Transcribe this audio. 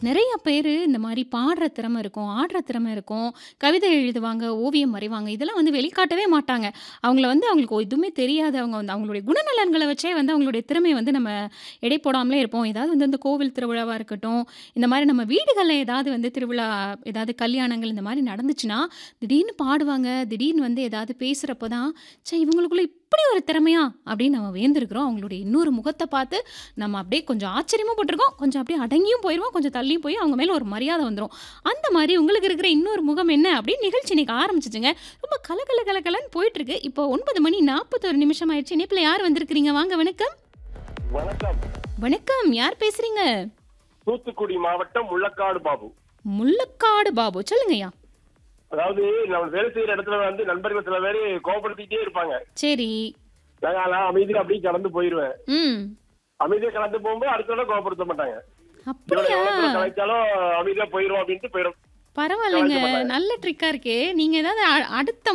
நெறைய பேரு இந்த மாரி பாடுற திறமை இருக்கும், ஆடுற திறமை இருக்கும், கவிதை எழுதுவாங்க, ஓவியம் வரைவாங்க. இதெல்லாம் வந்து வெளிக்காட்டவே மாட்டாங்க. அவங்கள வந்து அவங்களுக்கு எதுவுமே தெரியாது. அவங்க வந்து அவங்களுடைய குணநலன்கள வச்சே வந்து அவங்களுடைய திறமைய வந்து நம்ம எடை போடாமலே இருப்போம். ஏதாவது வந்து இந்த கோவில் திருவிழாவா இருக்கட்டும், இந்த மாரி நம்ம வீடுகள்ல ஏதாவது வந்து திருவிழா, ஏதாவது கல்யாணங்கள் இந்த மாரி நடந்துச்சுன்னா, திடீர்னு பாடுவாங்க. திடீர்னு வந்து ஏதாவது பேசுறப்ப தான், ச்சே இவங்களுக்குள்ள இப்படி ஒரு திறமையா? அப்படின்னு நம்ம வியந்திருக்கிறோம். அவங்களுடைய இன்னொரு முகத்த பார்த்து நம்ம அப்படியே கொஞ்சம் ஆச்சரியமும் பட்டுருக்கோம். கொஞ்சம் அப்படியே அடங்கியும் போயிருவோம். கொஞ்சம் தள்ளியும் போய் அவங்க மேல ஒரு மரியாதை வந்துரும். அந்த மாரி உங்களுக்கு இருக்கிற இன்னொரு முகம் என்ன? அப்படின்னு நிகழ்ச்சி இன்னைக்கு ஆரம்பிச்சுச்சுங்க. ரொம்ப கலகல கலகலன்னு போயிட்டுருக்கு. இப்போ 9 மணி 41 நிமிஷம் ஆயிடுச்சு. இணைப்புல யார் வந்திருக்கிறீங்க? வாங்க வணக்கம். வணக்கம் வணக்கம். யார் பேசுறீங்க? தூத்துக்குடி மாவட்டம் முள்ளக்காடு பாபு முள்ளக்காடு பாபு. சொல்லுங்கய்யா. அதாவது நம்ம வேலை செய்யற இடத்துல வந்து நண்பர்கள் சில பேர் கோபப்படுத்திட்டே இருப்பாங்க சரி. நான் நான் அமைதியா அப்படியே கடந்து போயிருவேன் ம். அமைதியா கடந்து போகும்போது அடுத்த தடவை கோபப்படுத்த மாட்டாங்க இவனை அப்படியா? எவ்வளவு தூரம் கலைச்சாலும் அமைதியா போயிரும் அப்படின்ட்டு போயிடும் பரவாயில்லைங்க. கவனிக்க மாட்டாங்க. நல்ல ட்ரிக்கா இருக்கே. நீங்க ஏதாவது அ அடுத்த